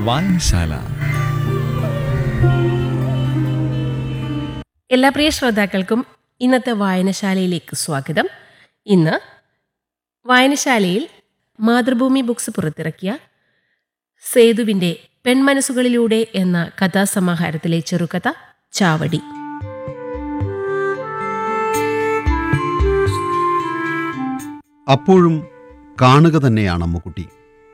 വായനശാല എല്ലാ പ്രിയ ശ്രോതാക്കൾക്കും ഇന്നത്തെ വായനശാലയിലേക്ക് സ്വാഗതം ഇന്ന് വായനശാലയിൽ മാതൃഭൂമി ബുക്സ് പുറത്തിറക്കിയ സേതുവിൻ്റെ പെൺമനസ്സുകളിലൂടെ എന്ന കഥാസമാഹാരത്തിലെ ചെറുകഥ ചാവടി അപ്പോഴും കാണുക തന്നെയാണ് അമ്മുക്കുട്ടി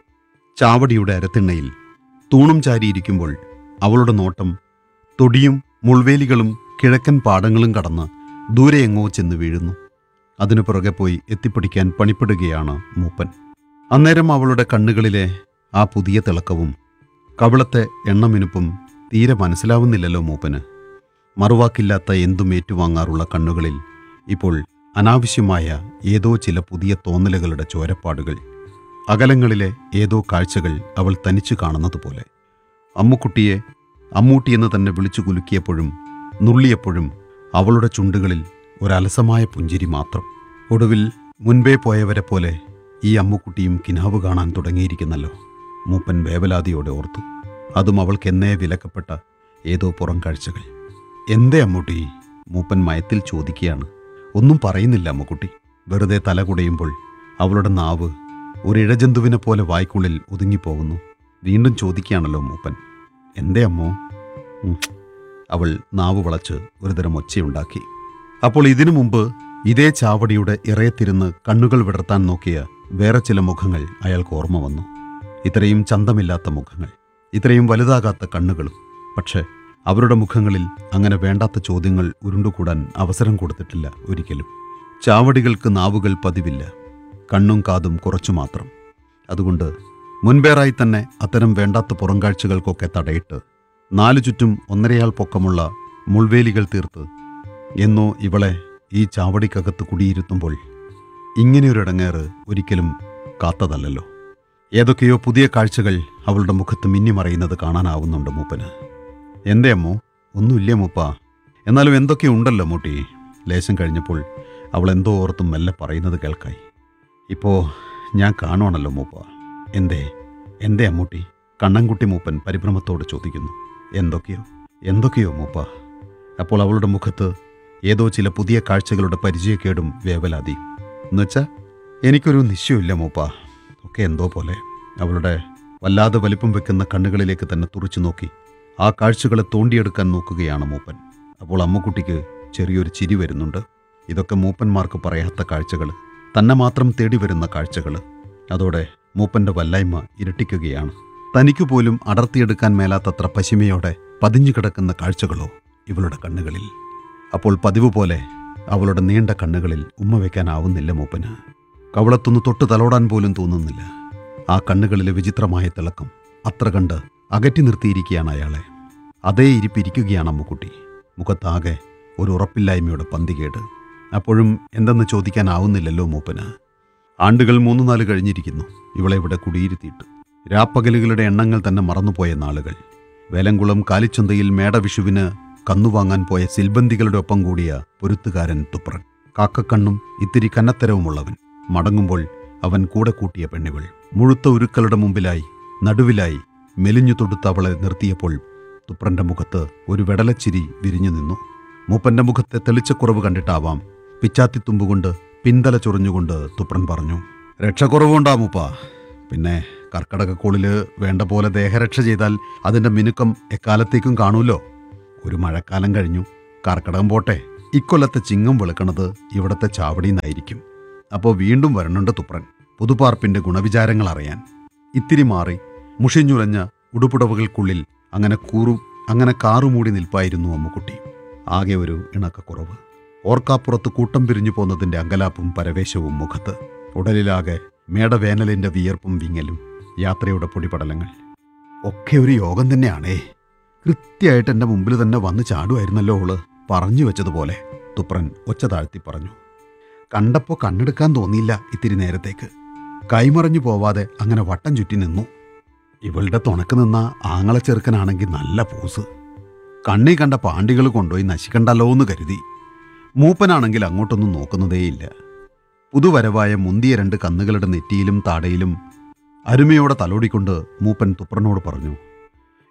ചാവടിയുടെ അരത്തിണ്ണയിൽ തൂണും ചാരിയിരിക്കുമ്പോൾ അവളുടെ നോട്ടം തൊടിയും മുൾവേലികളും കിഴക്കൻ പാടങ്ങളും കടന്ന് ദൂരെ എങ്ങോ ചെന്ന് വീഴുന്നു അതിനു പുറകെ പോയി എത്തിപ്പിടിക്കാൻ പണിപ്പെടുകയാണ് മൂപ്പൻ അന്നേരം അവളുടെ കണ്ണുകളിലെ ആ പുതിയ തിളക്കവും കവിളത്തെ എണ്ണമിനുപ്പും തീരെ മനസ്സിലാവുന്നില്ലല്ലോ മൂപ്പന് മറുവാക്കില്ലാത്ത എന്തും ഏറ്റുവാങ്ങാറുള്ള കണ്ണുകളിൽ ഇപ്പോൾ അനാവശ്യമായ ഏതോ ചില പുതിയ തോന്നലുകളുടെ ചോരപ്പാടുകൾ അകലങ്ങളിലെ ഏതോ കാഴ്ചകൾ അവൾ തനിച്ചു കാണുന്നത് പോലെ അമ്മുക്കുട്ടിയെ അമ്മൂട്ടിയെന്ന് തന്നെ വിളിച്ചു കുലുക്കിയപ്പോഴും നുള്ളിയപ്പോഴും അവളുടെ ചുണ്ടുകളിൽ ഒരലസമായ പുഞ്ചിരി മാത്രം ഒടുവിൽ മുൻപേ പോയവരെ പോലെ ഈ അമ്മുക്കുട്ടിയും കിനാവ് കാണാൻ തുടങ്ങിയിരിക്കുന്നല്ലോ മൂപ്പൻ വേവലാതിയോടെ ഓർത്തു അതും അവൾക്ക് എന്നേ വിലക്കപ്പെട്ട ഏതോ പുറം കാഴ്ചകൾ എന്തേ അമ്മൂട്ടി മൂപ്പൻ മയത്തിൽ ചോദിക്കുകയാണ് ഒന്നും പറയുന്നില്ല അമ്മുക്കുട്ടി വെറുതെ തല കുടയുമ്പോൾ അവളുടെ നാവ് ഒരു ഇഴജന്തുവിനെ പോലെ വായ്ക്കുള്ളിൽ ഒതുങ്ങിപ്പോകുന്നു വീണ്ടും ചോദിക്കുകയാണല്ലോ മൂപ്പൻ എന്തേ അമ്മോ ഉം. അവൾ നാവ് വളച്ച് ഒരുതരം ഒച്ചയുണ്ടാക്കി അപ്പോൾ ഇതിനു മുമ്പ് ഇതേ ചാവടിയുടെ ഇറയത്തിരുന്ന് കണ്ണുകൾ വിടർത്താൻ നോക്കിയ വേറെ ചില മുഖങ്ങൾ അയാൾക്ക് ഓർമ്മ വന്നു ഇത്രയും ചന്തമില്ലാത്ത മുഖങ്ങൾ ഇത്രയും വലുതാകാത്ത കണ്ണുകളും പക്ഷേ അവരുടെ മുഖങ്ങളിൽ അങ്ങനെ വേണ്ടാത്ത ചോദ്യങ്ങൾ ഉരുണ്ടുകൂടാൻ അവസരം കൊടുത്തിട്ടില്ല ഒരിക്കലും ചാവടികൾക്ക് നാവുകൾ പതിവില്ല കണ്ണും കാതും കുറച്ചു മാത്രം അതുകൊണ്ട് മുൻപേറായി തന്നെ അത്തരം വേണ്ടാത്ത പുറംകാഴ്ചകൾക്കൊക്കെ തടയിട്ട് നാലു ചുറ്റും ഒന്നരയാൾ പൊക്കമുള്ള മുൾവേലികൾ തീർത്ത് എന്നോ ഇവളെ ഈ ചാവടിക്കകത്ത് കുടിയിരുത്തുമ്പോൾ ഇങ്ങനെയൊരിടങ്ങേറ് ഒരിക്കലും കാത്തതല്ലല്ലോ ഏതൊക്കെയോ പുതിയ കാഴ്ചകൾ അവളുടെ മുഖത്ത് മിന്നിമറയുന്നത് കാണാനാവുന്നുണ്ട് മൂപ്പന് എന്തേ അമ്മോ ഒന്നുമില്ലേ മൂപ്പ എന്നാലും എന്തൊക്കെയോ ഉണ്ടല്ലോ മൂട്ടി ലേശം കഴിഞ്ഞപ്പോൾ അവൾ എന്തോ ഓർത്തും മെല്ലെ പറയുന്നത് കേൾക്കായി ഇപ്പോ ഞാൻ കാണുവാണല്ലോ മൂപ്പ എന്തേ എന്തേ അമ്മൂട്ടി കണ്ണൻകുട്ടി മൂപ്പൻ പരിഭ്രമത്തോട് ചോദിക്കുന്നു എന്തൊക്കെയോ എന്തൊക്കെയോ മൂപ്പ അപ്പോൾ അവളുടെ മുഖത്ത് ഏതോ ചില പുതിയ കാഴ്ചകളുടെ പരിചയക്കേടും വേവലാതിയും എന്നുവെച്ചാ എനിക്കൊരു നിശ്ചയമില്ല മൂപ്പ ഒക്കെ എന്തോ പോലെ അവളുടെ വല്ലാതെ വലിപ്പം വെക്കുന്ന കണ്ണുകളിലേക്ക് തന്നെ തുറച്ചു നോക്കി ആ കാഴ്ചകളെ തോണ്ടിയെടുക്കാൻ നോക്കുകയാണ് മൂപ്പൻ അപ്പോൾ അമ്മക്കുട്ടിക്ക് ചെറിയൊരു ചിരി വരുന്നുണ്ട് ഇതൊക്കെ മൂപ്പന്മാർക്ക് പറയാത്ത കാഴ്ചകൾ തന്നെ മാത്രം തേടി വരുന്ന കാഴ്ചകൾ അതോടെ മൂപ്പന്റെ വല്ലായ്മ ഇരട്ടിക്കുകയാണ് തനിക്ക് പോലും അടർത്തിയെടുക്കാൻ മേലാത്തത്ര പശിമയോടെ പതിഞ്ഞു കിടക്കുന്ന കാഴ്ചകളോ ഇവളുടെ കണ്ണുകളിൽ അപ്പോൾ പതിവ് പോലെ അവളുടെ നീണ്ട കണ്ണുകളിൽ ഉമ്മ വയ്ക്കാനാവുന്നില്ല മൂപ്പന് കവളത്തൊന്ന് തൊട്ട് തലോടാൻ പോലും തോന്നുന്നില്ല ആ കണ്ണുകളിലെ വിചിത്രമായ തിളക്കം അത്ര കണ്ട് അകറ്റി നിർത്തിയിരിക്കുകയാണ് അയാളെ അതേ ഇരിപ്പിരിക്കുകയാണ് അമ്മുക്കുട്ടി മുഖത്താകെ ഒരു ഉറപ്പില്ലായ്മയുടെ പന്തികേട് അപ്പോഴും എന്തെന്ന് ചോദിക്കാനാവുന്നില്ലല്ലോ മൂപ്പന് ആണ്ടുകൾ മൂന്നു നാല് കഴിഞ്ഞിരിക്കുന്നു ഇവളെ ഇവിടെ കുടിയിരുത്തിയിട്ട് രാപ്പകലുകളുടെ എണ്ണങ്ങൾ തന്നെ മറന്നുപോയ നാളുകൾ വേലങ്കുളം കാലിച്ചന്തയിൽ മേടവിഷുവിന് കന്നുവാങ്ങാൻ പോയ സിൽബന്തികളുടെ ഒപ്പം കൂടിയ പൊരുത്തുകാരൻ തുപ്രൻ കാക്കക്കണ്ണും ഇത്തിരി കന്നത്തരവുമുള്ളവൻ മടങ്ങുമ്പോൾ അവൻ കൂടെ കൂട്ടിയ പെണ്ണുകൾ മുഴുത്ത ഉരുക്കളുടെ മുമ്പിലായി നടുവിലായി മെലിഞ്ഞു തൊടുത്ത് അവളെ നിർത്തിയപ്പോൾ തുപ്രന്റെ മുഖത്ത് ഒരു വെടലച്ചിരി വിരിഞ്ഞു നിന്നു മൂപ്പന്റെ മുഖത്തെ തെളിച്ചക്കുറവ് കണ്ടിട്ടാവാം പിച്ചാത്തിത്തുമ്പുകൊണ്ട് പിന്തല ചൊറിഞ്ഞുകൊണ്ട് തുപ്രൻ പറഞ്ഞു രക്ഷക്കുറവുണ്ടാ മൂപ്പ പിന്നെ കർക്കടകക്കോളില് വേണ്ട പോലെ ദേഹരക്ഷ ചെയ്താൽ അതിന്റെ മിനുക്കം എക്കാലത്തേക്കും കാണൂലോ ഒരു മഴക്കാലം കഴിഞ്ഞു കർക്കടകം പോട്ടെ ഇക്കൊല്ലത്തെ ചിങ്ങം വെളുക്കണത് ഇവിടത്തെ ചാവടിന്നായിരിക്കും അപ്പോൾ വീണ്ടും വരണുണ്ട് തുപ്രൻ പുതുപാർപ്പിന്റെ ഗുണവിചാരങ്ങൾ അറിയാൻ ഇത്തിരി മാറി മുഷിഞ്ഞുലഞ്ഞ ഉടുപ്പുടവുകൾക്കുള്ളിൽ അങ്ങനെ കൂറു അങ്ങനെ കാറുമൂടി നിൽപ്പായിരുന്നു അമ്മുക്കുട്ടി ആകെ ഒരു ഇണക്കക്കുറവ് ഓർക്കാപ്പുറത്ത് കൂട്ടം പിരിഞ്ഞു പോന്നതിന്റെ അങ്കലാപ്പും പരവേശവും മുഖത്ത് ഉടലിലാകെ മേടവേനലിന്റെ വിയർപ്പും വിങ്ങലും യാത്രയുടെ പൊടിപടലങ്ങൾ ഒക്കെ ഒരു യോഗം തന്നെയാണേ കൃത്യമായിട്ട് എൻ്റെ മുമ്പിൽ തന്നെ വന്ന് ചാടുമായിരുന്നല്ലോ അവള് പറഞ്ഞു വെച്ചതുപോലെ തുപ്രൻ ഒച്ച താഴ്ത്തി പറഞ്ഞു കണ്ടപ്പോൾ കണ്ണെടുക്കാൻ തോന്നിയില്ല ഇത്തിരി നേരത്തേക്ക് കൈമറഞ്ഞു പോവാതെ അങ്ങനെ വട്ടം ചുറ്റി നിന്നു ഇവളുടെ തുണക്ക് നിന്ന ആങ്ങളെ ചെറുക്കനാണെങ്കിൽ നല്ല പൂസ് കണ്ണി കണ്ട പാണ്ടികൾ കൊണ്ടുപോയി നശിക്കണ്ടല്ലോ എന്ന് കരുതി മൂപ്പനാണെങ്കിൽ അങ്ങോട്ടൊന്നും നോക്കുന്നതേയില്ല പുതുവരവായ മുന്തിയ രണ്ട് കന്നുകളുടെ നെറ്റിയിലും താടയിലും അരുമയോടെ തലോടിക്കൊണ്ട് മൂപ്പൻ തുപ്രനോട് പറഞ്ഞു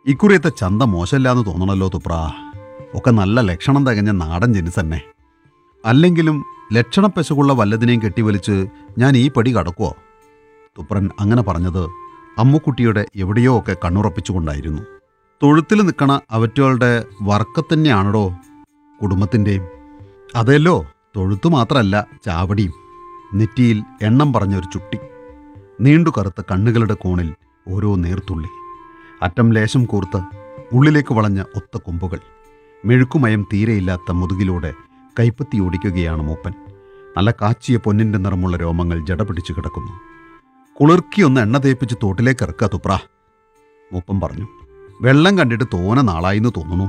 ഇക്കുറിയത്തെ ചന്ത മോശമില്ലാന്ന് തോന്നണല്ലോ തുപ്രാ ഒക്കെ നല്ല ലക്ഷണം തികഞ്ഞ നാടൻ ജനിസ് തന്നെ അല്ലെങ്കിലും ലക്ഷണപ്പെശകുള്ള വല്ലതിനെയും കെട്ടിവലിച്ച് ഞാൻ ഈ പടി കടക്കുവോ തുപ്രൻ അങ്ങനെ പറഞ്ഞത് അമ്മുക്കുട്ടിയുടെ എവിടെയോ ഒക്കെ കണ്ണുറപ്പിച്ചുകൊണ്ടായിരുന്നു തൊഴുത്തിൽ നിൽക്കണ അവറ്റകളുടെ വർക്കത്തന്നെയാണടോ കുടുംബത്തിൻ്റെയും അതെല്ലോ തൊഴുത്തു മാത്രമല്ല ചാവടിയും നെറ്റിയിൽ എണ്ണം പറഞ്ഞൊരു ചുട്ടി നീണ്ടു കറുത്ത കണ്ണുകളുടെ കോണിൽ ഓരോ നേർത്തുള്ളി അറ്റം ലേശം കൂർത്ത് ഉള്ളിലേക്ക് വളഞ്ഞ ഒത്ത കൊമ്പുകൾ മെഴുക്കുമയം തീരെയില്ലാത്ത മുതുകിലൂടെ കൈപ്പത്തി ഓടിക്കുകയാണ് മൂപ്പൻ നല്ല കാച്ചിയ പൊന്നിൻ്റെ നിറമുള്ള രോമങ്ങൾ ജട പിടിച്ചു കിടക്കുന്നു കുളിർക്കി ഒന്ന് എണ്ണ തേപ്പിച്ച് തോട്ടിലേക്ക് ഇറക്കുക തുപ്ര മൂപ്പൻ പറഞ്ഞു വെള്ളം കണ്ടിട്ട് തോന നാളായിന്ന് തോന്നുന്നു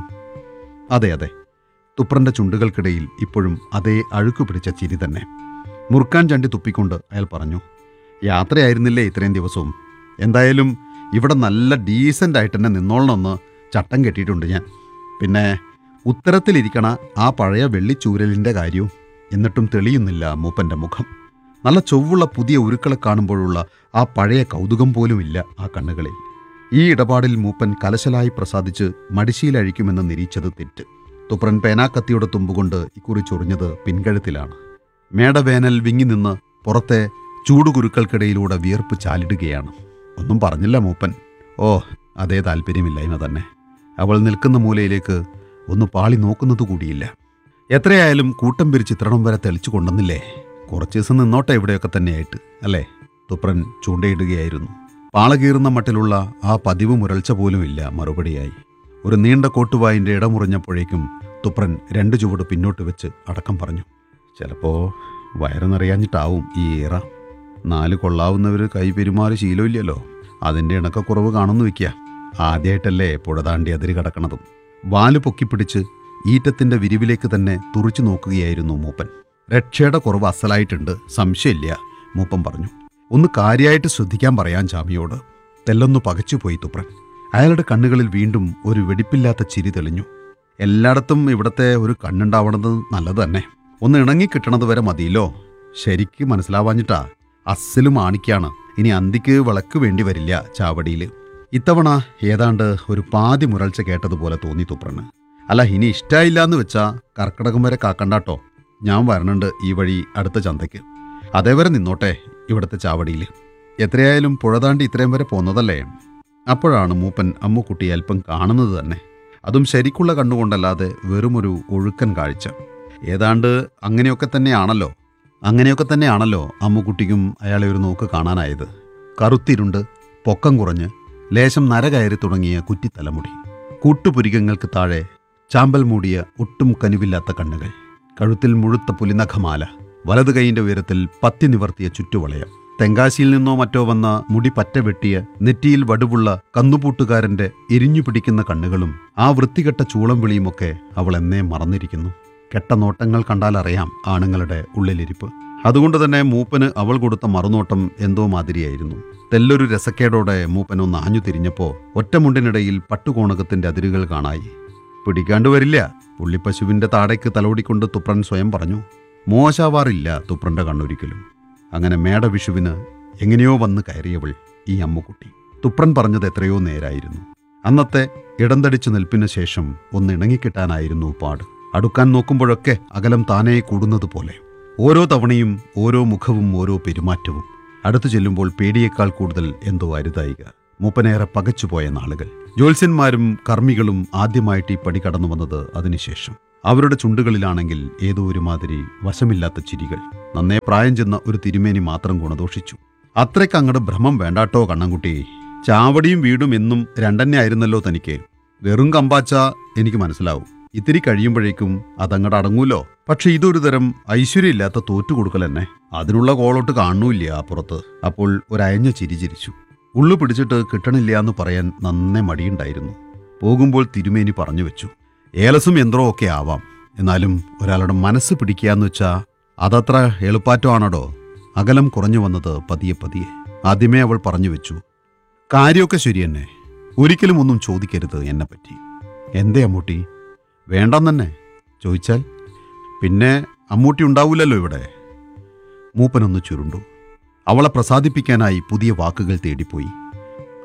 അതെ അതെ തുപ്രന്റെ ചുണ്ടുകൾക്കിടയിൽ ഇപ്പോഴും അതേ അഴുക്കു പിടിച്ച ചിരി തന്നെ മുറുക്കാൻ ചണ്ടി തുപ്പിക്കൊണ്ട് അയാൾ പറഞ്ഞു യാത്രയായിരുന്നില്ലേ ഇത്രയും ദിവസവും എന്തായാലും ഇവിടെ നല്ല ഡീസൻ്റ് ആയിട്ട് തന്നെ നിന്നോളണമെന്ന് ചട്ടം കെട്ടിയിട്ടുണ്ട് ഞാൻ പിന്നെ ഉത്തരത്തിലിരിക്കണ ആ പഴയ വെള്ളിച്ചൂരലിൻ്റെ കാര്യവും എന്നിട്ടും തെളിയുന്നില്ല മൂപ്പൻ്റെ മുഖം നല്ല ചൊവ്വുള്ള പുതിയ ഉരുക്കളെ കാണുമ്പോഴുള്ള ആ പഴയ കൗതുകം പോലുമില്ല ആ കണ്ണുകളിൽ ഈ ഇടപാടിൽ മൂപ്പൻ കലശലായി പ്രസാദിച്ച് മടിശീലഴിക്കുമെന്ന് നിരീച്ചത് തെറ്റ് തുപ്രൻ പേനാക്കത്തിയുടെ തുമ്പുകൊണ്ട് ഇക്കുറി ചൊറിഞ്ഞത് പിൻകഴുത്തിലാണ് മേടവേനൽ വിങ്ങി നിന്ന് പുറത്തെ ചൂടുകുരുക്കൾക്കിടയിലൂടെ വിയർപ്പ് ചാലിടുകയാണ് ഒന്നും പറഞ്ഞില്ല മൂപ്പൻ ഓ അതേ താല്പര്യമില്ലായ്മ തന്നെ അവൾ നിൽക്കുന്ന മൂലയിലേക്ക് ഒന്ന് പാളി നോക്കുന്നത് കൂടിയില്ല എത്രയായാലും കൂട്ടം പിരിച്ച് ഇത്രണം വരെ തെളിച്ചു കൊണ്ടെന്നില്ലേ കുറച്ച് ദിവസം നിന്നോട്ടെ ഇവിടെയൊക്കെ തന്നെയായിട്ട് അല്ലേ തുപ്രൻ ചൂണ്ടയിടുകയായിരുന്നു പാളകീറുന്ന മട്ടിലുള്ള ആ പതിവ് മുരൾച്ച പോലുമില്ല മറുപടിയായി ഒരു നീണ്ട കോട്ടുവായിൻ്റെ ഇടമുറിഞ്ഞപ്പോഴേക്കും തുപ്രൻ രണ്ട് ചുവട് പിന്നോട്ട് വെച്ച് അടക്കം പറഞ്ഞു ചിലപ്പോ വയറ് നിറയാഞ്ഞിട്ടാവും ഈ ഏറ നാല് കൊള്ളാവുന്നവർ കൈ പെരുമാറി ശീലമില്ലല്ലോ അതിൻ്റെ ഇണക്കക്കുറവ് കാണുന്നു വയ്ക്കുക ആദ്യമായിട്ടല്ലേ പുഴ താണ്ടി അതിര് കടക്കണതും വാല് പൊക്കിപ്പിടിച്ച് ഈറ്റത്തിൻ്റെ വിരിവിലേക്ക് തന്നെ തുറിച്ചു നോക്കുകയായിരുന്നു മൂപ്പൻ രക്ഷയുടെ കുറവ് അസലായിട്ടുണ്ട് സംശയമില്ല മൂപ്പൻ പറഞ്ഞു ഒന്ന് കാര്യമായിട്ട് ശ്രദ്ധിക്കാൻ പറയാൻ ചാമിയോട് തെല്ലൊന്നു പകച്ചുപോയി തുപ്രൻ അയാളുടെ കണ്ണുകളിൽ വീണ്ടും ഒരു വെടിപ്പില്ലാത്ത ചിരി തെളിഞ്ഞു എല്ലായിടത്തും ഇവിടത്തെ ഒരു കണ്ണുണ്ടാവണത് നല്ലത് തന്നെ ഒന്ന് ഇണങ്ങി കിട്ടണത് വരെ മതിയല്ലോ ശരിക്ക് മനസ്സിലാവാഞ്ഞിട്ടാ അസ്സിലും ആണിക്കാണ് ഇനി അന്തിക്ക് വിളക്ക് വേണ്ടി വരില്ല ചാവടിയിൽ ഇത്തവണ ഏതാണ്ട് ഒരു പാതി മുരൾച്ച കേട്ടതുപോലെ തോന്നി തുപ്രന് അല്ല ഇനി ഇഷ്ടായില്ല എന്ന് വെച്ചാ കർക്കിടകം വരെ കാക്കണ്ടാട്ടോ ഞാൻ വരണുണ്ട് ഈ വഴി അടുത്ത ചന്തയ്ക്ക് അതേവരെ നിന്നോട്ടെ ഇവിടുത്തെ ചാവടിയിൽ എത്രയായാലും പുഴ താണ്ടി ഇത്രയും വരെ പോന്നതല്ലേ അപ്പോഴാണ് മൂപ്പൻ അമ്മുക്കുട്ടി അല്പം കാണുന്നത് തന്നെ അതും ശരിക്കുള്ള കണ്ണുകൊണ്ടല്ലാതെ വെറുമൊരു ഒഴുക്കൻ കാഴ്ച ഏതാണ്ട് അങ്ങനെയൊക്കെ തന്നെയാണല്ലോ അങ്ങനെയൊക്കെ തന്നെയാണല്ലോ അമ്മുക്കുട്ടിക്കും അയാളെ ഒരു നോക്ക് കാണാനായത് കറുത്തിരുണ്ട് പൊക്കം കുറഞ്ഞ് ലേശം നരകയറി തുടങ്ങിയ കുറ്റിത്തലമുടി കൂട്ടുപുരികങ്ങൾക്ക് താഴെ ചാമ്പൽ മൂടിയ ഒട്ടും കനിവില്ലാത്ത കണ്ണുകൾ കഴുത്തിൽ മുഴുത്ത പുലിനഖമാല വലതു കൈയിന്റെ ഉയരത്തിൽ പത്തി നിവർത്തിയ ചുറ്റുവളയം തെങ്കാശിയിൽ നിന്നോ മറ്റോ വന്ന മുടി പറ്റ വെട്ടിയ നെറ്റിയിൽ വടുവുള്ള കന്നുപൂട്ടുകാരന്റെ എരിഞ്ഞു പിടിക്കുന്ന കണ്ണുകളും ആ വൃത്തികെട്ട ചൂളം വിളിയുമൊക്കെ അവൾ എന്നേ മറന്നിരിക്കുന്നു കെട്ട നോട്ടങ്ങൾ കണ്ടാൽ അറിയാം ആണുങ്ങളുടെ ഉള്ളിലിരിപ്പ് അതുകൊണ്ട് തന്നെ മൂപ്പന് അവൾ കൊടുത്ത മറുനോട്ടം എന്തോ മാതിരിയായിരുന്നു തെല്ലൊരു രസക്കേടോടെ മൂപ്പൻ ഒന്ന് ആഞ്ഞു തിരിഞ്ഞപ്പോ ഒറ്റമുണ്ടിനിടയിൽ പട്ടുകോണകത്തിന്റെ അതിരുകൾ കാണായി പിടിക്കാണ്ട് വരില്ല പുള്ളിപ്പശുവിന്റെ താടയ്ക്ക് തലോടിക്കൊണ്ട് തുപ്രൻ സ്വയം പറഞ്ഞു മോശാവാറില്ല തുപ്രന്റെ കണ്ണൊരിക്കലും അങ്ങനെ മേടവിഷുവിന് എങ്ങനെയോ വന്ന് കയറിയവൾ ഈ അമ്മുക്കുട്ടി തുപ്രൻ പറഞ്ഞത് എത്രയോ നേരായിരുന്നു അന്നത്തെ ഇടന്തടിച്ചു നിൽപ്പിന് ശേഷം ഒന്ന് ഇണങ്ങിക്കിട്ടാനായിരുന്നു പാട് അടുക്കാൻ നോക്കുമ്പോഴൊക്കെ അകലം താനേ കൂടുന്നത് പോലെ ഓരോ തവണയും ഓരോ മുഖവും ഓരോ പെരുമാറ്റവും അടുത്തു ചെല്ലുമ്പോൾ പേടിയേക്കാൾ കൂടുതൽ എന്തോ അരുതായിക മൂപ്പനേറെ പകച്ചുപോയ നാളുകൾ ജ്യോത്സ്യന്മാരും കർമ്മികളും ആദ്യമായിട്ട് ഈ പടി കടന്നു വന്നത് അതിനുശേഷം അവരുടെ ചുണ്ടുകളിലാണെങ്കിൽ ഏതോ ഒരുമാതിരി വശമില്ലാത്ത ചിരികൾ നന്നേ പ്രായം ചെന്ന ഒരു തിരുമേനി മാത്രം ഗുണദോഷിച്ചു അത്രയ്ക്ക് അങ്ങട് ഭ്രമം വേണ്ടാട്ടോ കണ്ണൻകുട്ടി ചാവടിയും വീടും എന്നും രണ്ടെന്നെ ആയിരുന്നല്ലോ തനിക്ക് വെറും കമ്പാച്ച എനിക്ക് മനസ്സിലാവും ഇത്തിരി കഴിയുമ്പോഴേക്കും അതങ്ങട് അടങ്ങൂലോ പക്ഷെ ഇതൊരു തരം ഐശ്വര്യമില്ലാത്ത തോറ്റുകൊടുക്കൽ തന്നെ അതിനുള്ള കോളോട്ട് കാണുന്നില്ല അപ്പുറത്ത് അപ്പോൾ ഒരയഞ്ഞ ചിരി ചിരിച്ചു ഉള്ളു പിടിച്ചിട്ട് കിട്ടണില്ല എന്ന് പറയാൻ നന്നേ മടിയുണ്ടായിരുന്നു പോകുമ്പോൾ തിരുമേനി പറഞ്ഞു വെച്ചു ഏലസും യന്ത്രവും ഒക്കെ ആവാം എന്നാലും ഒരാളുടെ മനസ്സ് പിടിക്കാന്ന് വെച്ചാ അതത്ര എളുപ്പാറ്റമാണടോ അകലം കുറഞ്ഞു വന്നത് പതിയെ പതിയെ ആദ്യമേ അവൾ പറഞ്ഞു വെച്ചു കാര്യമൊക്കെ ശരി തന്നെ ഒരിക്കലും ഒന്നും ചോദിക്കരുത് എന്നെപ്പറ്റി എന്തേ അമ്മൂട്ടി വേണ്ടെന്നെ ചോദിച്ചാൽ പിന്നെ അമ്മൂട്ടി ഉണ്ടാവൂലല്ലോ ഇവിടെ മൂപ്പനൊന്ന് ചുരുണ്ടു അവളെ പ്രസാദിപ്പിക്കാനായി പുതിയ വാക്കുകൾ തേടിപ്പോയി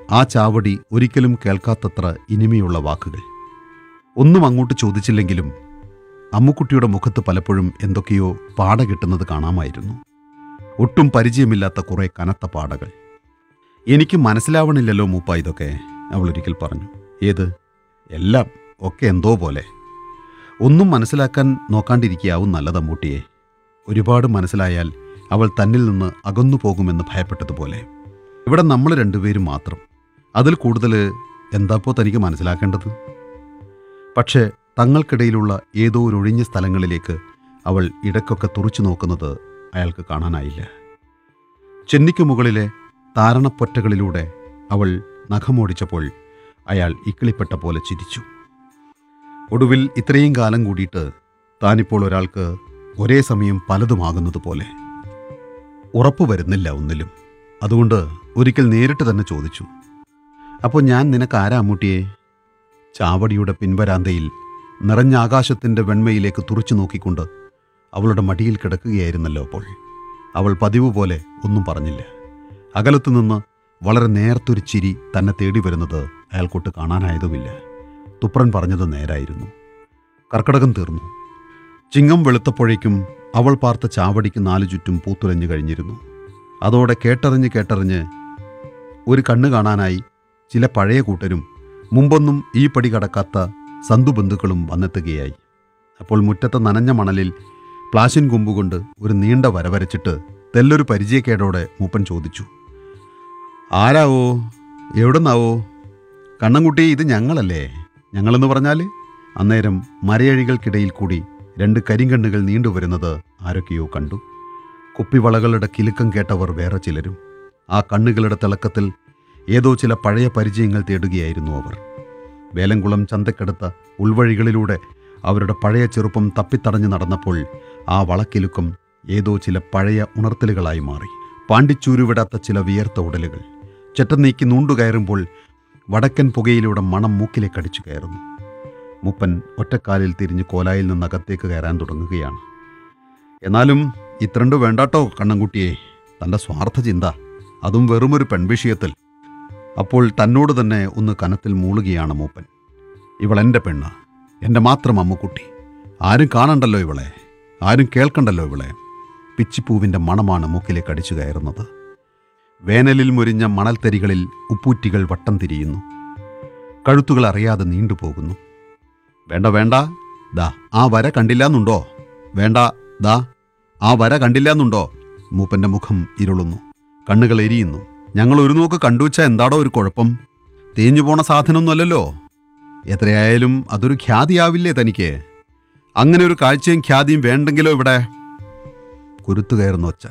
ആ ചാവടി ഒരിക്കലും കേൾക്കാത്തത്ര ഇനിമയുള്ള വാക്കുകൾ ഒന്നും അങ്ങോട്ട് ചോദിച്ചില്ലെങ്കിലും അമ്മുക്കുട്ടിയുടെ മുഖത്ത് പലപ്പോഴും എന്തൊക്കെയോ പാട കിട്ടുന്നത് കാണാമായിരുന്നു ഒട്ടും പരിചയമില്ലാത്ത കുറെ കനത്ത പാടകൾ എനിക്ക് മനസ്സിലാവണില്ലല്ലോ മൂപ്പ ഇതൊക്കെ അവൾ ഒരിക്കൽ പറഞ്ഞു ഏത് എല്ലാം ഒക്കെ എന്തോ പോലെ ഒന്നും മനസ്സിലാക്കാൻ നോക്കാണ്ടിരിക്കാവും നല്ലത് അമ്മൂട്ടിയെ ഒരുപാട് മനസ്സിലായാൽ അവൾ തന്നിൽ നിന്ന് അകന്നു പോകുമെന്ന് ഭയപ്പെട്ടതുപോലെ ഇവിടെ നമ്മൾ രണ്ടുപേരും മാത്രം അതിൽ കൂടുതൽ എന്താപ്പോ തനിക്ക് മനസ്സിലാക്കേണ്ടത് പക്ഷേ തങ്ങൾക്കിടയിലുള്ള ഏതോ ഒരു ഒഴിഞ്ഞ സ്ഥലങ്ങളിലേക്ക് അവൾ ഇടയ്ക്കൊക്കെ തുറച്ചു നോക്കുന്നത് അയാൾക്ക് കാണാനായില്ല ചെന്നിക്ക് മുകളിലെ താരണപ്പൊറ്റകളിലൂടെ അവൾ നഖമോടിച്ചപ്പോൾ അയാൾ ഇക്കിളിപ്പെട്ട പോലെ ചിരിച്ചു ഒടുവിൽ ഇത്രയും കാലം കൂടിയിട്ട് താനിപ്പോൾ ഒരാൾക്ക് ഒരേ സമയം പലതുമാകുന്നത് പോലെ ഉറപ്പു വരുന്നില്ല ഒന്നിലും അതുകൊണ്ട് ഒരിക്കൽ നേരിട്ട് തന്നെ ചോദിച്ചു അപ്പോൾ ഞാൻ നിനക്ക് ആരാ അമ്മൂട്ടിയെ ചാവടിയുടെ പിൻവരാന്തയിൽ നിറഞ്ഞ ആകാശത്തിൻ്റെ വെണ്മയിലേക്ക് തുറച്ചു നോക്കിക്കൊണ്ട് അവളുടെ മടിയിൽ കിടക്കുകയായിരുന്നല്ലോ അപ്പോൾ അവൾ പതിവ് പോലെ ഒന്നും പറഞ്ഞില്ല അകലത്തു നിന്ന് വളരെ നേർത്തൊരു ചിരി തന്നെ തേടി വരുന്നത് അയാൾക്കൊട്ട് കാണാനായതുമില്ല തുപ്രൻ പറഞ്ഞത് നേരായിരുന്നു കർക്കടകം തീർന്നു ചിങ്ങം വെളുത്തപ്പോഴേക്കും അവൾ പാർത്ത ചാവടിക്ക് നാലു ചുറ്റും പൂത്തുലഞ്ഞു കഴിഞ്ഞിരുന്നു അതോടെ കേട്ടറിഞ്ഞ് കേട്ടറിഞ്ഞ് ഒരു കണ്ണ് കാണാനായി ചില പഴയ കൂട്ടരും മുമ്പൊന്നും ഈ പടി കടക്കാത്ത സന്തുബന്ധുക്കളും വന്നെത്തുകയായി അപ്പോൾ മുറ്റത്തെ നനഞ്ഞ മണലിൽ പ്ലാശിൻ കൊമ്പുകൊണ്ട് ഒരു നീണ്ട വര വരച്ചിട്ട് തെല്ലൊരു പരിചയക്കേടോടെ മൂപ്പൻ ചോദിച്ചു ആരാവോ എവിടുന്നാവോ കണ്ണൻകുട്ടി ഇത് ഞങ്ങളല്ലേ ഞങ്ങളെന്ന് പറഞ്ഞാൽ അന്നേരം മരയഴികൾക്കിടയിൽ കൂടി രണ്ട് കരിങ്കണ്ണുകൾ നീണ്ടുവരുന്നത് ആരൊക്കെയോ കണ്ടു കുപ്പിവളകളുടെ കിലുക്കം കേട്ടവർ വേറെ ചിലരും ആ കണ്ണുകളുടെ തിളക്കത്തിൽ ഏതോ ചില പഴയ പരിചയങ്ങൾ തേടുകയായിരുന്നു അവർ വേലംകുളം ചന്തക്കടുത്ത ഉൾവഴികളിലൂടെ അവരുടെ പഴയ ചെറുപ്പം തപ്പിത്തടഞ്ഞു നടന്നപ്പോൾ ആ വളക്കിലുക്കം ഏതോ ചില പഴയ ഉണർത്തലുകളായി മാറി പാണ്ടിച്ചൂരുവിടാത്ത ചില വിയർത്ത ഉടലുകൾ ചെറ്റനീക്കി നൂണ്ടുകയറുമ്പോൾ വടക്കൻ പുകയിലൂടെ മണം മൂക്കിലേക്കടിച്ചു കയറുന്നു മുപ്പൻ ഒറ്റക്കാലിൽ തിരിഞ്ഞ് കോലായിൽ നിന്ന് അകത്തേക്ക് കയറാൻ തുടങ്ങുകയാണ് എന്നാലും ഇത്രണ്ട് വേണ്ടാട്ടോ കണ്ണൻകുട്ടിയെ തൻ്റെ സ്വാർത്ഥ ചിന്ത അതും വെറുമൊരു പെൺവിഷയത്തിൽ അപ്പോൾ തന്നോട് തന്നെ ഒന്ന് കനത്തിൽ മൂളുകയാണ് മൂപ്പൻ ഇവളെൻ്റെ പെണ്ണ് എൻ്റെ മാത്രം അമ്മുക്കുട്ടി ആരും കാണണ്ടല്ലോ ഇവളെ ആരും കേൾക്കണ്ടല്ലോ ഇവളെ പിച്ചിപ്പൂവിൻ്റെ മണമാണ് മൂക്കിലേക്ക് അടിച്ചു കയറുന്നത് വേനലിൽ മുരിഞ്ഞ മണൽത്തരികളിൽ ഉപ്പൂറ്റികൾ വട്ടം തിരിയുന്നു കഴുത്തുകൾ അറിയാതെ നീണ്ടുപോകുന്നു വേണ്ട വേണ്ട ദാ ആ വര കണ്ടില്ലാന്നുണ്ടോ വേണ്ട ദാ ആ വര കണ്ടില്ലാന്നുണ്ടോ മൂപ്പന്റെ മുഖം ഇരുളുന്നു കണ്ണുകൾ എരിയുന്നു ഞങ്ങൾ ഒരു നോക്ക് കണ്ടുവച്ച എന്താടോ ഒരു കുഴപ്പം തേഞ്ഞു പോണ സാധനമൊന്നുമല്ലല്ലോ എത്രയായാലും അതൊരു ഖ്യാതിയാവില്ലേ തനിക്ക് അങ്ങനെ ഒരു കാഴ്ചയും ഖ്യാതിയും വേണ്ടെങ്കിലോ ഇവിടെ കുരുത്തു കയറുന്ന ഒച്ച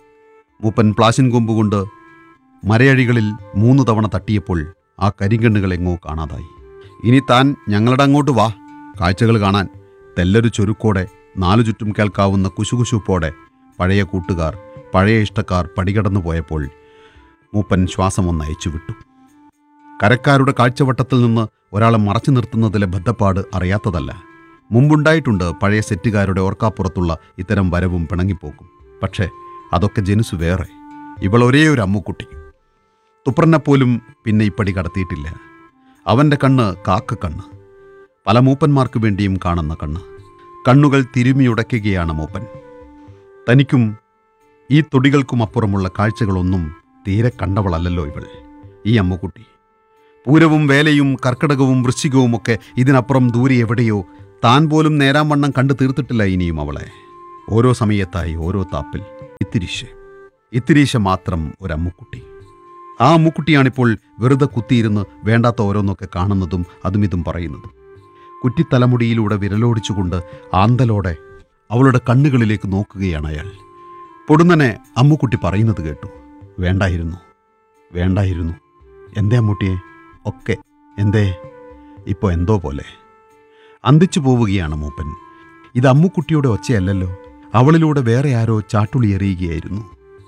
മൂപ്പൻ പ്ലാശിൻ കൊമ്പ് കൊണ്ട് മരയഴികളിൽ മൂന്ന് തവണ തട്ടിയപ്പോൾ ആ കരിങ്കണ്ണുകൾ എങ്ങോ കാണാതായി ഇനി താൻ ഞങ്ങളുടെ അങ്ങോട്ട് വാ കാഴ്ചകൾ കാണാൻ തെല്ലൊരു ചുരുക്കോടെ നാലു ചുറ്റും കേൾക്കാവുന്ന കുശുകുശുപ്പോടെ പഴയ കൂട്ടുകാർ പഴയ ഇഷ്ടക്കാർ പടികടന്നു പോയപ്പോൾ മൂപ്പൻ ശ്വാസം ഒന്ന് അയച്ചു വിട്ടു കരക്കാരുടെ കാഴ്ചവട്ടത്തിൽ നിന്ന് ഒരാളെ മറച്ചു നിർത്തുന്നതിലെ ബദ്ധപ്പാട് അറിയാത്തതല്ല മുമ്പുണ്ടായിട്ടുണ്ട് പഴയ സെറ്റുകാരുടെ ഓർക്കാപ്പുറത്തുള്ള ഇത്തരം വരവും പിണങ്ങിപ്പോക്കും പക്ഷേ അതൊക്കെ ജനുസ് വേറെ ഇവൾ ഒരേ ഒരു അമ്മുക്കുട്ടി തുപ്രനെപ്പോലും പിന്നെ ഇപ്പടി കടത്തിയിട്ടില്ല അവൻ്റെ കണ്ണ് കാക്കക്കണ്ണ് പല മൂപ്പന്മാർക്ക് വേണ്ടിയും കാണുന്ന കണ്ണ് കണ്ണുകൾ തിരുമിയുടയ്ക്കുകയാണ് മൂപ്പൻ തനിക്കും ഈ തൊടികൾക്കും അപ്പുറമുള്ള കാഴ്ചകളൊന്നും തീരെ കണ്ടവളല്ലല്ലോ ഇവൾ ഈ അമ്മുക്കുട്ടി പൂരവും വേലയും കർക്കിടകവും വൃശ്ചികവും ഒക്കെ ഇതിനപ്പുറം ദൂരെ എവിടെയോ താൻ പോലും നേരാം വണ്ണം കണ്ടു തീർത്തിട്ടില്ല ഇനിയും അവളെ ഓരോ സമയത്തായി ഓരോ താപ്പിൽ ഇത്തിരീശ ഇത്തിരീശ മാത്രം ഒരു അമ്മുക്കുട്ടി ആ അമ്മുക്കുട്ടിയാണിപ്പോൾ വെറുതെ കുത്തിയിരുന്ന് വേണ്ടാത്ത ഓരോന്നൊക്കെ കാണുന്നതും അതും ഇതും പറയുന്നതും കുറ്റിത്തലമുടിയിലൂടെ വിരലോടിച്ചുകൊണ്ട് ആന്തലോടെ അവളുടെ കണ്ണുകളിലേക്ക് നോക്കുകയാണ് അയാൾ പൊടുന്നനെ അമ്മുക്കുട്ടി പറയുന്നത് കേട്ടു വേണ്ടായിരുന്നു വേണ്ടായിരുന്നു എന്തേ അമ്മൂട്ടിയെ ഒക്കെ എന്തേ ഇപ്പോൾ എന്തോ പോലെ അന്തിച്ചു പോവുകയാണ് മൂപ്പൻ ഇത് അമ്മുക്കുട്ടിയുടെ ഒച്ചയല്ലല്ലോ അവളിലൂടെ വേറെ ആരോ ചാട്ടുളി എറിയുകയായിരുന്നു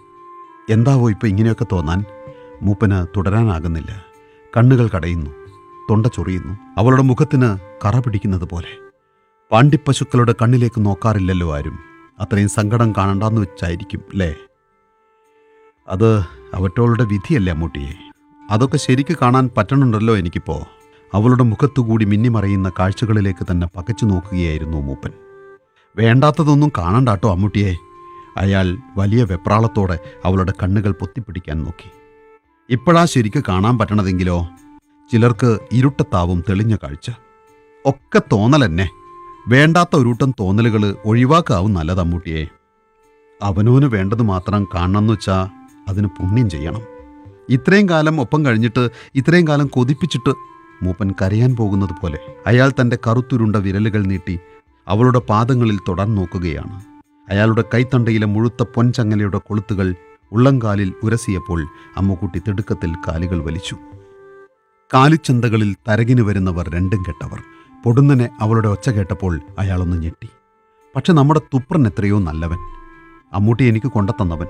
എന്താവോ ഇപ്പോൾ ഇങ്ങനെയൊക്കെ തോന്നാൻ മൂപ്പന് തുടരാനാകുന്നില്ല കണ്ണുകൾ കടയുന്നു തൊണ്ട ചൊറിയുന്നു അവളുടെ മുഖത്തിന് കറ പിടിക്കുന്നത് പോലെ പാണ്ടിപ്പശുക്കളുടെ കണ്ണിലേക്ക് നോക്കാറില്ലല്ലോ ആരും അത്രയും സങ്കടം കാണണ്ടെന്ന് വെച്ചായിരിക്കും അല്ലേ അത് അവറ്റോളുടെ വിധിയല്ലേ അമ്മൂട്ടിയെ അതൊക്കെ ശരിക്ക് കാണാൻ പറ്റണുണ്ടല്ലോ എനിക്കിപ്പോ അവളുടെ മുഖത്തുകൂടി മിന്നിമറയുന്ന കാഴ്ചകളിലേക്ക് തന്നെ പകച്ചു നോക്കുകയായിരുന്നു മൂപ്പൻ വേണ്ടാത്തതൊന്നും കാണണ്ടാട്ടോ അമ്മൂട്ടിയെ അയാൾ വലിയ വെപ്രാളത്തോടെ അവളുടെ കണ്ണുകൾ പൊത്തിപ്പിടിക്കാൻ നോക്കി ഇപ്പോഴാ ശരിക്ക് കാണാൻ പറ്റണതെങ്കിലോ ചിലർക്ക് ഇരുട്ടത്താവും തെളിഞ്ഞ കാഴ്ച ഒക്കെ തോന്നലെന്നെ വേണ്ടാത്ത ഒരുട്ടം തോന്നലുകൾ ഒഴിവാക്കാവും നല്ലത് അമ്മൂട്ടിയെ അവനോന് വേണ്ടത് മാത്രം കാണണമെന്ന് വെച്ചാ അതിന് പുണ്യം ചെയ്യണം ഇത്രയും കാലം ഒപ്പം കഴിഞ്ഞിട്ട് ഇത്രയും കാലം കൊതിപ്പിച്ചിട്ട് മൂപ്പൻ കരയാൻ പോകുന്നത് പോലെ അയാൾ തൻ്റെ കറുത്തുരുണ്ട വിരലുകൾ നീട്ടി അവളുടെ പാദങ്ങളിൽ തൊടാൻ നോക്കുകയാണ് അയാളുടെ കൈത്തണ്ടയിലെ മുഴുത്ത പൊൻചങ്ങലയുടെ കൊളുത്തുകൾ ഉള്ളംകാലിൽ ഉരസിയപ്പോൾ അമ്മുക്കുട്ടി തിടുക്കത്തിൽ കാലുകൾ വലിച്ചു കാലിച്ചന്തകളിൽ തരകിന് വരുന്നവർ രണ്ടും കെട്ടവർ പൊടുന്നനെ അവളുടെ ഒച്ച കേട്ടപ്പോൾ അയാളൊന്ന് ഞെട്ടി പക്ഷെ നമ്മുടെ തുപ്രൻ എത്രയോ നല്ലവൻ അമ്മൂട്ടി എനിക്ക് കൊണ്ടത്തന്നവൻ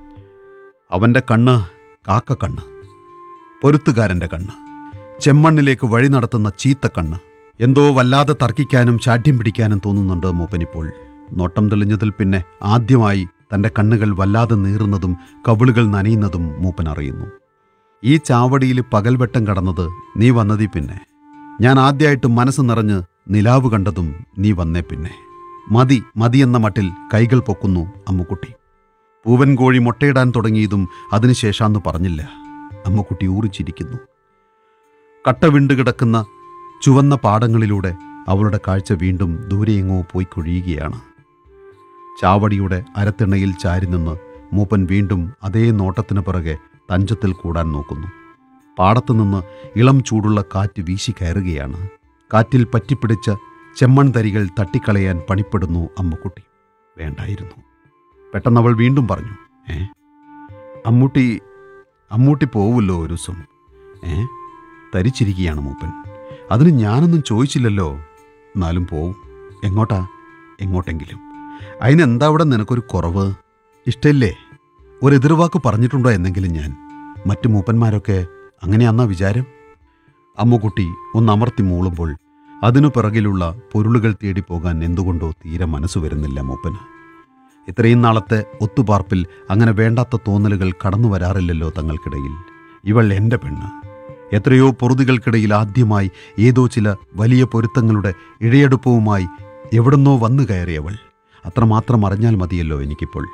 അവൻ്റെ കണ്ണ് കാക്കക്കണ്ണ് പൊരുത്തുകാരൻ്റെ കണ്ണ് ചെമ്മണ്ണിലേക്ക് വഴി നടത്തുന്ന ചീത്ത കണ്ണ് എന്തോ വല്ലാതെ തർക്കിക്കാനും ശാഠ്യം പിടിക്കാനും തോന്നുന്നുണ്ട് മൂപ്പനിപ്പോൾ നോട്ടം തെളിഞ്ഞതിൽ പിന്നെ ആദ്യമായി തൻ്റെ കണ്ണുകൾ വല്ലാതെ നീറുന്നതും കവിളുകൾ നനയുന്നതും മൂപ്പൻ അറിയുന്നു ഈ ചാവടിയിൽ പകൽവെട്ടം കടന്നത് നീ വന്നതീ പിന്നെ ഞാൻ ആദ്യമായിട്ട് മനസ്സ് നിറഞ്ഞ് നിലാവ് കണ്ടതും നീ വന്നേ പിന്നെ മതി മതി എന്ന മട്ടിൽ കൈകൾ പൊക്കുന്നു അമ്മുക്കുട്ടി പൂവൻ കോഴി മുട്ടയിടാൻ തുടങ്ങിയതും അതിനുശേഷാന്ന് പറഞ്ഞില്ല അമ്മുക്കുട്ടി ഊറിച്ചിരിക്കുന്നു കട്ട വിണ്ടു കിടക്കുന്ന ചുവന്ന പാടങ്ങളിലൂടെ അവളുടെ കാഴ്ച വീണ്ടും ദൂരെയെങ്ങോ പോയി കൊഴിയുകയാണ് ചാവടിയുടെ അരത്തിണയിൽ ചാരി നിന്ന് മൂപ്പൻ വീണ്ടും അതേ നോട്ടത്തിന് പിറകെ തഞ്ചത്തിൽ കൂടാൻ നോക്കുന്നു പാടത്തു നിന്ന് ഇളം ചൂടുള്ള കാറ്റ് വീശി കയറുകയാണ് കാറ്റിൽ പറ്റിപ്പിടിച്ച ചെമ്മൺ തരികൾ തട്ടിക്കളയാൻ പണിപ്പെടുന്നു അമ്മുക്കുട്ടി വേണ്ടായിരുന്നു പെട്ടെന്ന് അവൾ വീണ്ടും പറഞ്ഞു ഏ അമ്മൂട്ടി അമ്മൂട്ടി പോവുമല്ലോ ഒരു ദിവസം ഏ തരിച്ചിരിക്കുകയാണ് മൂപ്പൻ അതിന് ഞാനൊന്നും ചോദിച്ചില്ലല്ലോ എന്നാലും പോവും എങ്ങോട്ടാ എങ്ങോട്ടെങ്കിലും അതിനെന്താ അവിടെ നിനക്കൊരു കുറവ് ഇഷ്ടമില്ലേ ഒരു എതിർവാക്ക് പറഞ്ഞിട്ടുണ്ടോ എന്നെങ്കിലും ഞാൻ മറ്റു മൂപ്പന്മാരൊക്കെ അങ്ങനെയാന്നാ വിചാരം അമ്മുകുട്ടി ഒന്ന് അമർത്തി മൂളുമ്പോൾ അതിനു പിറകിലുള്ള പൊരുളുകൾ തേടി പോകാൻ എന്തുകൊണ്ടോ തീരെ മനസ്സ് വരുന്നില്ല മൂപ്പന് ഇത്രയും നാളത്തെ ഒത്തുപാർപ്പിൽ അങ്ങനെ വേണ്ടാത്ത തോന്നലുകൾ കടന്നു വരാറില്ലല്ലോ തങ്ങൾക്കിടയിൽ ഇവൾ എൻ്റെ പെണ്ണ് എത്രയോ പൊറുതികൾക്കിടയിൽ ആദ്യമായി ഏതോ ചില വലിയ പൊരുത്തങ്ങളുടെ ഇഴയെടുപ്പവുമായി എവിടുന്നോ വന്നു കയറിയവൾ അത്രമാത്രം അറിഞ്ഞാൽ മതിയല്ലോ എനിക്കിപ്പോൾ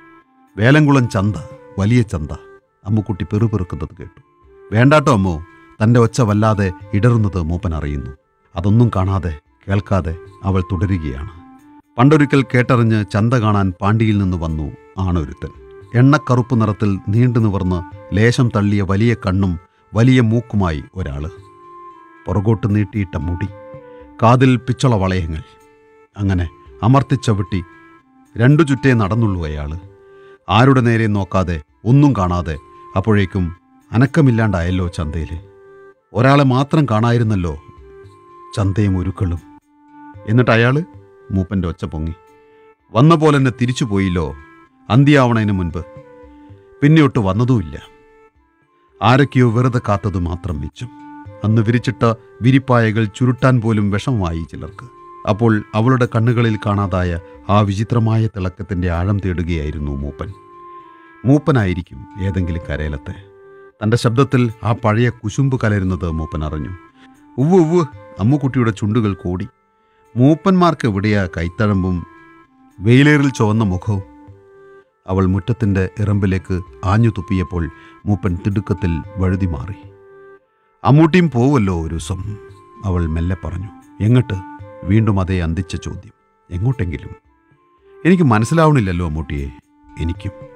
വേലംകുളം ചന്ത വലിയ ചന്ത അമ്മുക്കുട്ടി പെറുപെറുക്കുന്നത് കേട്ടു വേണ്ടാട്ടോ അമ്മോ തൻ്റെ ഒച്ച വല്ലാതെ ഇടറുന്നത് മൂപ്പൻ അറിയുന്നു അതൊന്നും കാണാതെ കേൾക്കാതെ അവൾ തുടരുകയാണ് പണ്ടൊരിക്കൽ കേട്ടറിഞ്ഞ് ചന്ത കാണാൻ പാണ്ടിയിൽ നിന്ന് വന്നു ആണൊരുത്തൻ എണ്ണക്കറുപ്പ് നിറത്തിൽ നീണ്ടു നിവർന്ന് ലേശം തള്ളിയ വലിയ കണ്ണും വലിയ മൂക്കുമായി ഒരാള് പുറകോട്ട് നീട്ടിയിട്ട മുടി കാതിൽ പിച്ചള വളയങ്ങൾ അങ്ങനെ അമർത്തിച്ചവിട്ടി രണ്ടു ചുറ്റേ നടന്നുള്ളൂ അയാള് ആരുടെ നേരെ നോക്കാതെ ഒന്നും കാണാതെ അപ്പോഴേക്കും അനക്കമില്ലാണ്ടായല്ലോ ചന്തയിൽ ഒരാളെ മാത്രം കാണായിരുന്നല്ലോ ചന്തയും ഒരുക്കളും എന്നിട്ട് അയാള് മൂപ്പൻ്റെ ഒച്ച പൊങ്ങി വന്ന പോലെ തന്നെ തിരിച്ചു പോയില്ലോ അന്ത്യാവണതിന് മുൻപ് പിന്നെയൊട്ട് വന്നതുമില്ല ആരൊക്കെയോ വെറുതെ കാത്തത് മാത്രം മിച്ചം അന്ന് വിരിച്ചിട്ട വിരിപ്പായകൾ ചുരുട്ടാൻ പോലും വിഷമമായി ചിലർക്ക് അപ്പോൾ അവളുടെ കണ്ണുകളിൽ കാണാതായ ആ വിചിത്രമായ തിളക്കത്തിൻ്റെ ആഴം തേടുകയായിരുന്നു മൂപ്പൻ മൂപ്പനായിരിക്കും ഏതെങ്കിലും കരയിലത്തെ തൻ്റെ ശബ്ദത്തിൽ ആ പഴയ കുശുമ്പ് കലരുന്നത് മൂപ്പൻ അറിഞ്ഞു ഉവ്വ് ഉവ്വ് അമ്മുക്കുട്ടിയുടെ ചുണ്ടുകൾ കൂടി മൂപ്പന്മാർക്ക് എവിടെയാ കൈത്തഴമ്പും വെയിലേറിൽ ചുവന്ന മുഖവും അവൾ മുറ്റത്തിൻ്റെ ഇറമ്പിലേക്ക് ആഞ്ഞു തുപ്പിയപ്പോൾ മൂപ്പൻ തിടുക്കത്തിൽ വഴുതി മാറി അമ്മൂട്ടിയും പോവല്ലോ ഒരു ദിവസം അവൾ മെല്ലെ പറഞ്ഞു എങ്ങോട്ട് വീണ്ടും അതേ അന്തിച്ച ചോദ്യം എങ്ങോട്ടെങ്കിലും എനിക്ക് മനസ്സിലാവണില്ലല്ലോ അമ്മൂട്ടിയെ എനിക്കും